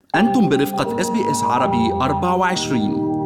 أنتم برفقة اس بي اس عربي 24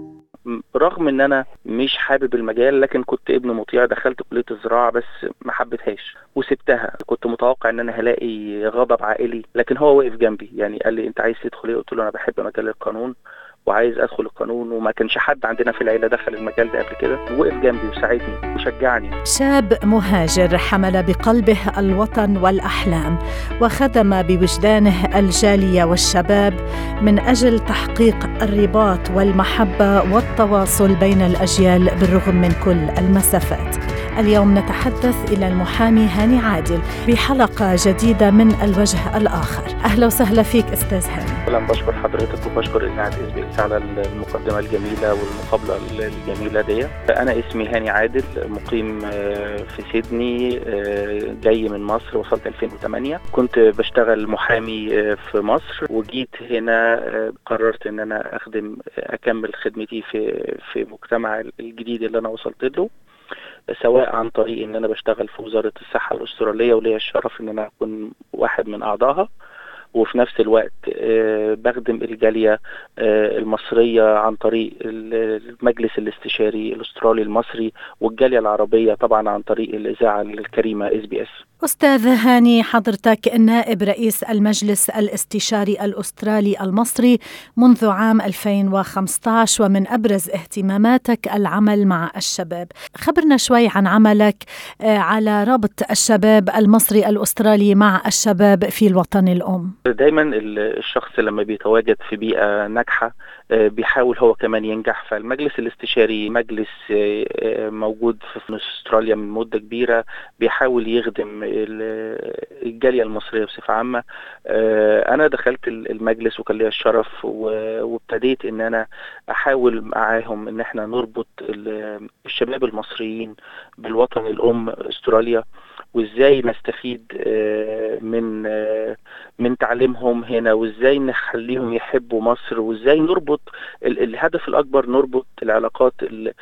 رغم ان انا مش حابب المجال لكن كنت ابن مطيع دخلت كليه الزراعه بس ما حبيتهاش وسبتها كنت متوقع ان انا هلاقي غضب عائلي لكن هو وقف جنبي يعني قال لي انت عايز تدخل ايه قلت له انا بحب مجال القانون وعايز ادخل القانون وما كانش حد عندنا في العيله دخل المجال ده قبل كده وقف جنبي وساعدني وشجعني شاب مهاجر حمل بقلبه الوطن والاحلام وخدم بوجدانه الجاليه والشباب من اجل تحقيق الرباط والمحبه والتواصل بين الاجيال بالرغم من كل المسافات اليوم نتحدث الى المحامي هاني عادل بحلقه جديده من الوجه الاخر اهلا وسهلا فيك استاذ هاني اولا بشكر حضرتك وبشكر اذاعه اس بي اس على المقدمه الجميله والمقابله الجميله دي انا اسمي هاني عادل مقيم في سيدني جاي من مصر وصلت 2008 كنت بشتغل محامي في مصر وجيت هنا قررت ان انا اخدم اكمل خدمتي في في مجتمع الجديد اللي انا وصلت له سواء عن طريق ان انا بشتغل في وزاره الصحه الاستراليه وليا الشرف ان انا اكون واحد من اعضائها وفي نفس الوقت بخدم الجاليه المصريه عن طريق المجلس الاستشاري الاسترالي المصري والجاليه العربيه طبعا عن طريق الاذاعه الكريمه اس بي اس. استاذ هاني حضرتك نائب رئيس المجلس الاستشاري الاسترالي المصري منذ عام 2015 ومن ابرز اهتماماتك العمل مع الشباب. خبرنا شوي عن عملك على ربط الشباب المصري الاسترالي مع الشباب في الوطن الام. دايما الشخص لما بيتواجد في بيئه ناجحه بيحاول هو كمان ينجح فالمجلس الاستشاري مجلس موجود في استراليا من مده كبيره بيحاول يخدم الجاليه المصريه بصفه عامه انا دخلت المجلس وكان ليا الشرف وابتديت ان انا احاول معاهم ان احنا نربط الشباب المصريين بالوطن الام استراليا وازاي نستفيد من من تعليمهم هنا وازاي نخليهم يحبوا مصر وازاي نربط الهدف الاكبر نربط العلاقات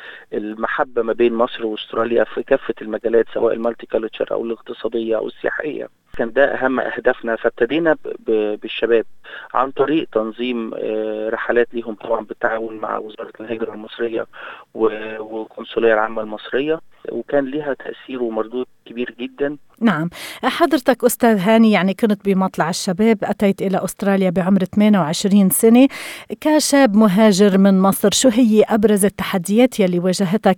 المحبه ما بين مصر واستراليا في كافه المجالات سواء المالتي كالتشر او الاقتصاديه او السياحيه كان ده اهم اهدافنا فابتدينا بالشباب عن طريق تنظيم رحلات ليهم طبعا بالتعاون مع وزاره الهجره المصريه والقنصليه العامه المصريه وكان ليها تاثير ومردود كبير جدا نعم حضرتك أستاذ هاني يعني كنت بمطلع الشباب أتيت إلى أستراليا بعمر 28 سنة كشاب مهاجر من مصر شو هي أبرز التحديات يلي واجهتك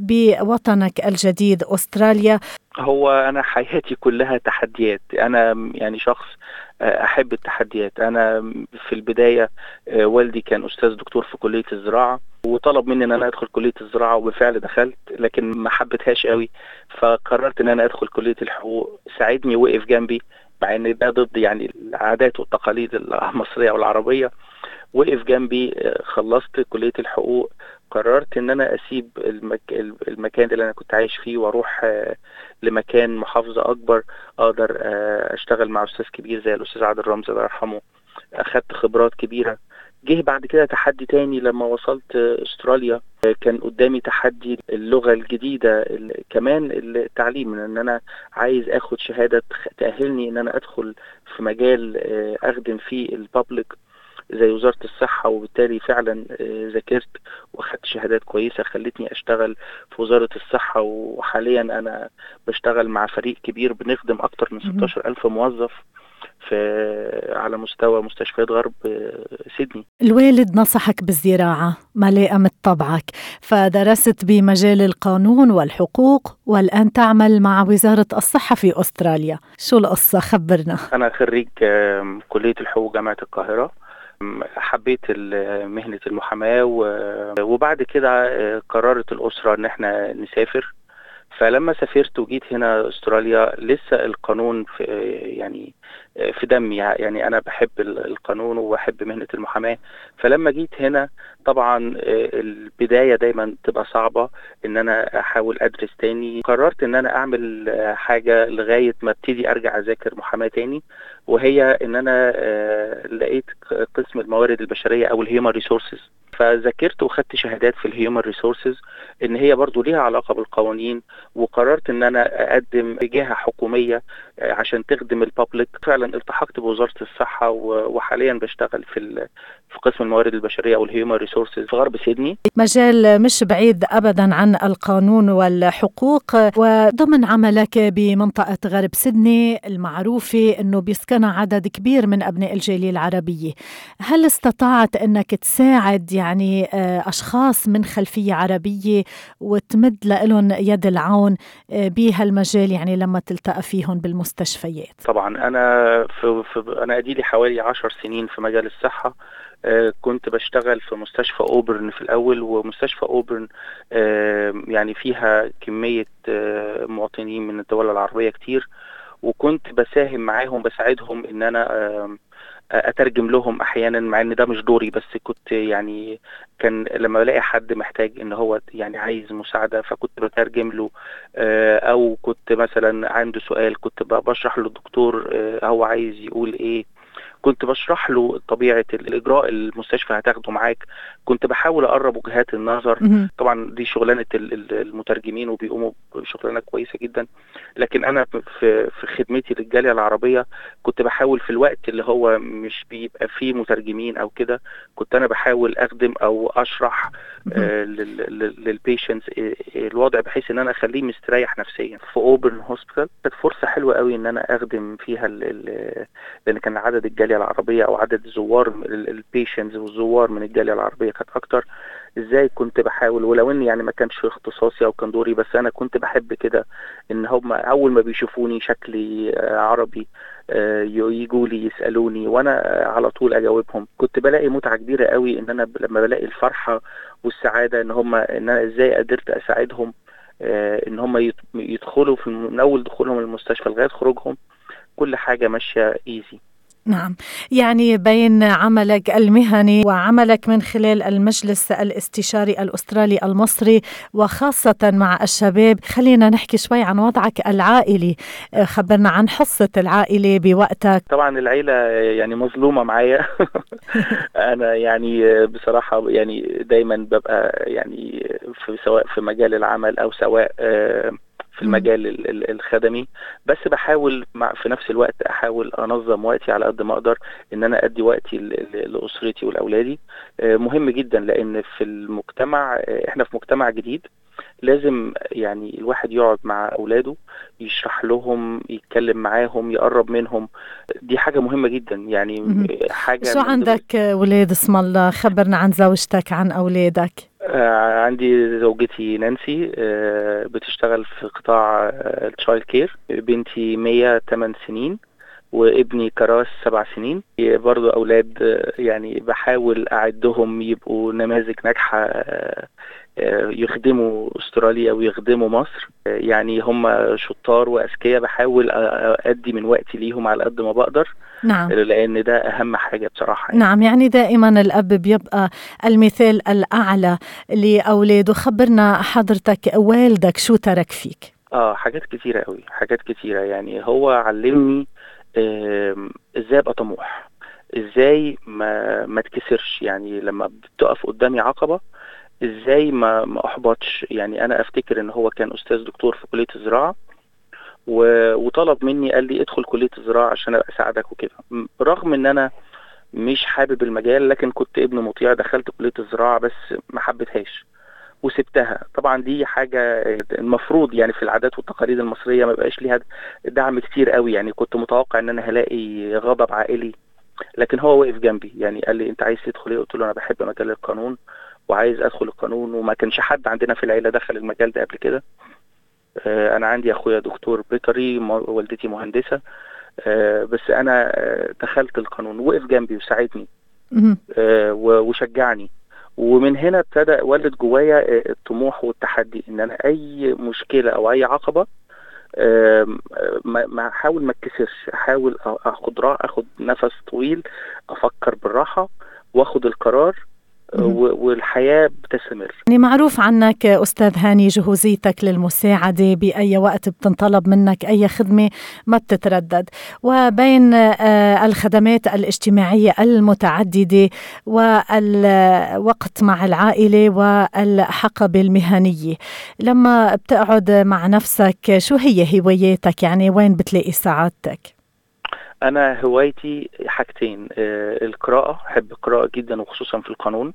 بوطنك الجديد أستراليا هو أنا حياتي كلها تحديات أنا يعني شخص أحب التحديات أنا في البداية والدي كان أستاذ دكتور في كلية الزراعة وطلب مني ان انا ادخل كليه الزراعه وبالفعل دخلت لكن ما حبيتهاش قوي فقررت ان انا ادخل كليه الحقوق ساعدني وقف جنبي مع ان ده ضد يعني العادات والتقاليد المصريه والعربيه وقف جنبي خلصت كليه الحقوق قررت ان انا اسيب المك... المكان اللي انا كنت عايش فيه واروح لمكان محافظه اكبر اقدر اشتغل مع استاذ كبير زي الاستاذ عادل رمزي الله يرحمه اخدت خبرات كبيره جه بعد كده تحدي تاني لما وصلت استراليا كان قدامي تحدي اللغة الجديدة كمان التعليم ان انا عايز اخد شهادة تأهلني ان انا ادخل في مجال اخدم فيه البابليك زي وزارة الصحة وبالتالي فعلا ذاكرت واخدت شهادات كويسة خلتني اشتغل في وزارة الصحة وحاليا انا بشتغل مع فريق كبير بنخدم اكتر من 16 الف موظف في على مستوى مستشفيات غرب سيدني الوالد نصحك بالزراعة مليئة من طبعك فدرست بمجال القانون والحقوق والآن تعمل مع وزارة الصحة في أستراليا شو القصة خبرنا أنا خريج كلية الحقوق جامعة القاهرة حبيت مهنة المحاماة وبعد كده قررت الأسرة إن احنا نسافر فلما سافرت وجيت هنا استراليا لسه القانون في يعني في دمي يعني انا بحب القانون وبحب مهنه المحاماه فلما جيت هنا طبعا البدايه دايما تبقى صعبه ان انا احاول ادرس تاني قررت ان انا اعمل حاجه لغايه ما ابتدي ارجع اذاكر محاماه تاني وهي ان انا لقيت قسم الموارد البشريه او الهيومن ريسورسز فذاكرت وخدت شهادات في الهيومن ريسورسز ان هي برضو ليها علاقه بالقوانين وقررت ان انا اقدم جهه حكوميه عشان تخدم البابليك فعلا التحقت بوزاره الصحه وحاليا بشتغل في في قسم الموارد البشريه او الهيومن ريسورسز في غرب سيدني مجال مش بعيد ابدا عن القانون والحقوق وضمن عملك بمنطقه غرب سيدني المعروفه انه بيسكنها عدد كبير من ابناء الجاليه العربيه هل استطعت انك تساعد يعني اشخاص من خلفيه عربيه وتمد لهم يد العون بهالمجال يعني لما تلتقى فيهم بالمستشفيات طبعا انا في, في انا اديلي حوالي عشر سنين في مجال الصحه آه كنت بشتغل في مستشفى اوبرن في الاول ومستشفى اوبرن آه يعني فيها كميه آه مواطنين من الدول العربيه كتير وكنت بساهم معاهم بساعدهم ان انا اترجم لهم احيانا مع ان ده مش دوري بس كنت يعني كان لما بلاقي حد محتاج ان هو يعني عايز مساعده فكنت بترجم له او كنت مثلا عنده سؤال كنت بشرح للدكتور هو عايز يقول ايه كنت بشرح له طبيعه الاجراء المستشفى هتاخده معاك كنت بحاول اقرب وجهات النظر طبعا دي شغلانه المترجمين وبيقوموا بشغلانه كويسه جدا لكن انا في في خدمتي للجاليه العربيه كنت بحاول في الوقت اللي هو مش بيبقى فيه مترجمين او كده كنت انا بحاول اخدم او اشرح آه للبيشنتس الوضع بحيث ان انا اخليه مستريح نفسيا في اوبن هوسبيتال كانت فرصه حلوه قوي ان انا اخدم فيها لان كان عدد الجاليه العربيه او عدد الزوار البيشنتس والزوار من الجاليه العربيه كانت اكتر ازاي كنت بحاول ولو ان يعني ما كانش اختصاصي او كان دوري بس انا كنت بحب كده ان هم اول ما بيشوفوني شكلي عربي يجوا لي يسالوني وانا على طول اجاوبهم كنت بلاقي متعه كبيره قوي ان انا لما بلاقي الفرحه والسعاده ان هم ان انا ازاي قدرت اساعدهم ان هم يدخلوا في من اول دخولهم المستشفى لغايه خروجهم كل حاجه ماشيه ايزي نعم يعني بين عملك المهني وعملك من خلال المجلس الاستشاري الأسترالي المصري وخاصة مع الشباب خلينا نحكي شوي عن وضعك العائلي خبرنا عن حصة العائلة بوقتك طبعا العيلة يعني مظلومة معايا أنا يعني بصراحة يعني دايما ببقى يعني في سواء في مجال العمل أو سواء في المجال الخدمي بس بحاول مع في نفس الوقت احاول انظم وقتي على قد ما اقدر ان انا ادي وقتي لاسرتي ولاولادي مهم جدا لان في المجتمع احنا في مجتمع جديد لازم يعني الواحد يقعد مع اولاده يشرح لهم يتكلم معاهم يقرب منهم دي حاجه مهمه جدا يعني حاجه شو عندك ولاد اسم الله خبرنا عن زوجتك عن اولادك آه عندي زوجتي نانسي آه بتشتغل في قطاع التشايلد كير بنتي مية 8 سنين وابني كراس سبع سنين برضو أولاد يعني بحاول أعدهم يبقوا نماذج ناجحة يخدموا استراليا ويخدموا مصر يعني هم شطار واذكياء بحاول ادي من وقتي ليهم على قد ما بقدر نعم لان ده اهم حاجه بصراحه يعني. نعم يعني دائما الاب بيبقى المثال الاعلى لاولاده خبرنا حضرتك والدك شو ترك فيك اه حاجات كتيره قوي حاجات كتيره يعني هو علمني ازاي ابقى طموح ازاي ما ما اتكسرش يعني لما بتقف قدامي عقبه ازاي ما ما احبطش يعني انا افتكر ان هو كان استاذ دكتور في كليه الزراعه و... وطلب مني قال لي ادخل كليه الزراعه عشان ابقى اساعدك وكده رغم ان انا مش حابب المجال لكن كنت ابن مطيع دخلت كليه الزراعه بس ما حبيتهاش وسبتها طبعا دي حاجة المفروض يعني في العادات والتقاليد المصرية ما بقاش ليها دعم كتير قوي يعني كنت متوقع ان انا هلاقي غضب عائلي لكن هو وقف جنبي يعني قال لي انت عايز تدخل ايه قلت له انا بحب مجال القانون وعايز ادخل القانون وما كانش حد عندنا في العيله دخل المجال ده قبل كده آه انا عندي اخويا دكتور بيطري والدتي مهندسه آه بس انا آه دخلت القانون وقف جنبي وساعدني وشجعني ومن هنا ابتدى ولد جوايا الطموح والتحدي ان انا اي مشكله او اي عقبه ما احاول ما اتكسرش احاول اخد اخد نفس طويل افكر بالراحه واخد القرار والحياة بتستمر يعني معروف عنك أستاذ هاني جهوزيتك للمساعدة بأي وقت بتنطلب منك أي خدمة ما بتتردد وبين آه، الخدمات الاجتماعية المتعددة والوقت مع العائلة والحقبة المهنية لما بتقعد مع نفسك شو هي هواياتك يعني وين بتلاقي سعادتك؟ انا هوايتي حاجتين آه، القراءه احب القراءه جدا وخصوصا في القانون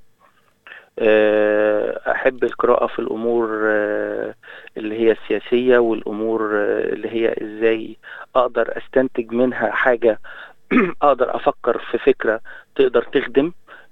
آه، احب القراءه في الامور آه، اللي هي السياسيه والامور اللي هي ازاي اقدر استنتج منها حاجه اقدر افكر في فكره تقدر تخدم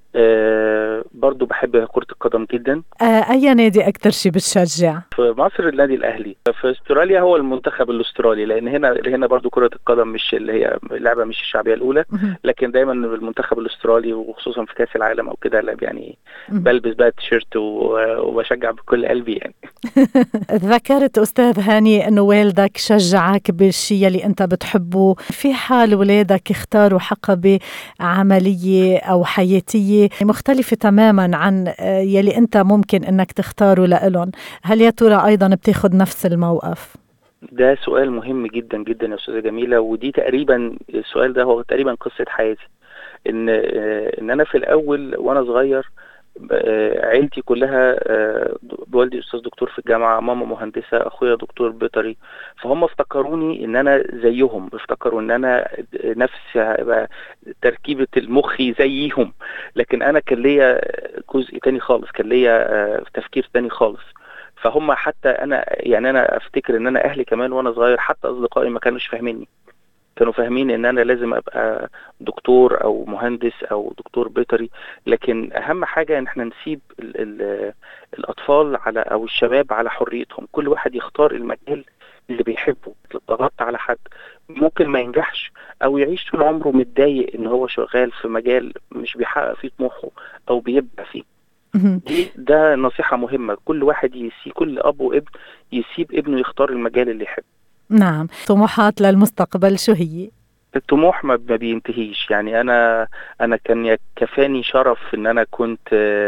آه برضو بحب كرة القدم جدا آه أي نادي أكثر شيء بتشجع؟ في مصر النادي الأهلي في استراليا هو المنتخب الأسترالي لأن هنا هنا برضو كرة القدم مش اللي هي لعبة مش الشعبية الأولى لكن دايما المنتخب الأسترالي وخصوصا في كأس العالم أو كده يعني بلبس بقى التيشيرت وبشجع بكل قلبي يعني ذكرت أستاذ هاني أنه والدك شجعك بالشيء اللي أنت بتحبه في حال ولادك اختاروا حقبة عملية أو حياتية مختلفة تماما عن آه، يلي أنت ممكن أنك تختاره لإلهم هل يا ترى أيضا بتاخد نفس الموقف؟ ده سؤال مهم جدا جدا يا استاذه جميله ودي تقريبا السؤال ده هو تقريبا قصه حياتي ان آه، ان انا في الاول وانا صغير آه، عيلتي كلها آه، والدي استاذ دكتور في الجامعه ماما مهندسه اخويا دكتور بيطري فهم افتكروني ان انا زيهم افتكروا ان انا نفس تركيبه المخي زيهم لكن انا كان ليا جزء تاني خالص كان ليا آه، تفكير تاني خالص فهم حتى انا يعني انا افتكر ان انا اهلي كمان وانا صغير حتى اصدقائي ما كانوش فاهميني كانوا فاهمين ان انا لازم ابقى دكتور او مهندس او دكتور بيطري لكن اهم حاجه ان احنا نسيب ال ال الاطفال على او الشباب على حريتهم كل واحد يختار المجال اللي بيحبه ضغطت على حد ممكن ما ينجحش او يعيش طول عمره متضايق ان هو شغال في مجال مش بيحقق فيه طموحه او بيبقى فيه دي ده نصيحة مهمة كل واحد يسيب كل أب وابن يسيب ابنه يختار المجال اللي يحبه نعم طموحات للمستقبل شو هي؟ الطموح ما بينتهيش يعني انا انا كان كفاني شرف ان انا كنت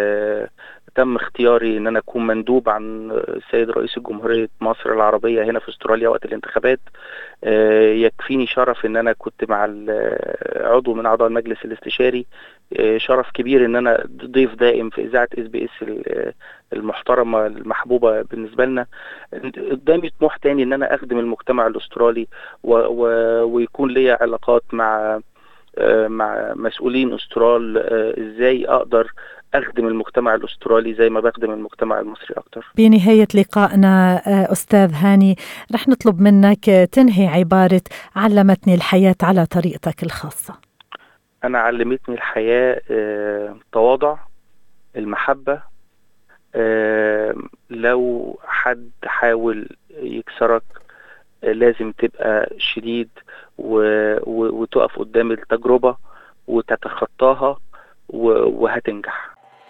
تم اختياري ان انا اكون مندوب عن السيد رئيس جمهوريه مصر العربيه هنا في استراليا وقت الانتخابات آه، يكفيني شرف ان انا كنت مع عضو من اعضاء المجلس الاستشاري آه، شرف كبير ان انا ضيف دائم في اذاعه اس بي اس المحترمه المحبوبه بالنسبه لنا قدامي طموح تاني ان انا اخدم المجتمع الاسترالي ويكون لي علاقات مع آه، مع مسؤولين استرال ازاي اقدر اخدم المجتمع الاسترالي زي ما بخدم المجتمع المصري اكتر. بنهايه لقائنا آه، استاذ هاني رح نطلب منك تنهي عباره علمتني الحياه على طريقتك الخاصه. انا علمتني الحياه آه، تواضع المحبه آه، لو حد حاول يكسرك لازم تبقى شديد وتقف قدام التجربه وتتخطاها وهتنجح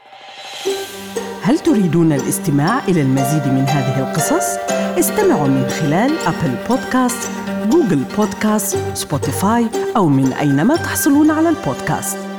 هل تريدون الاستماع إلى المزيد من هذه القصص؟ استمعوا من خلال أبل بودكاست، جوجل بودكاست، سبوتيفاي أو من أينما تحصلون على البودكاست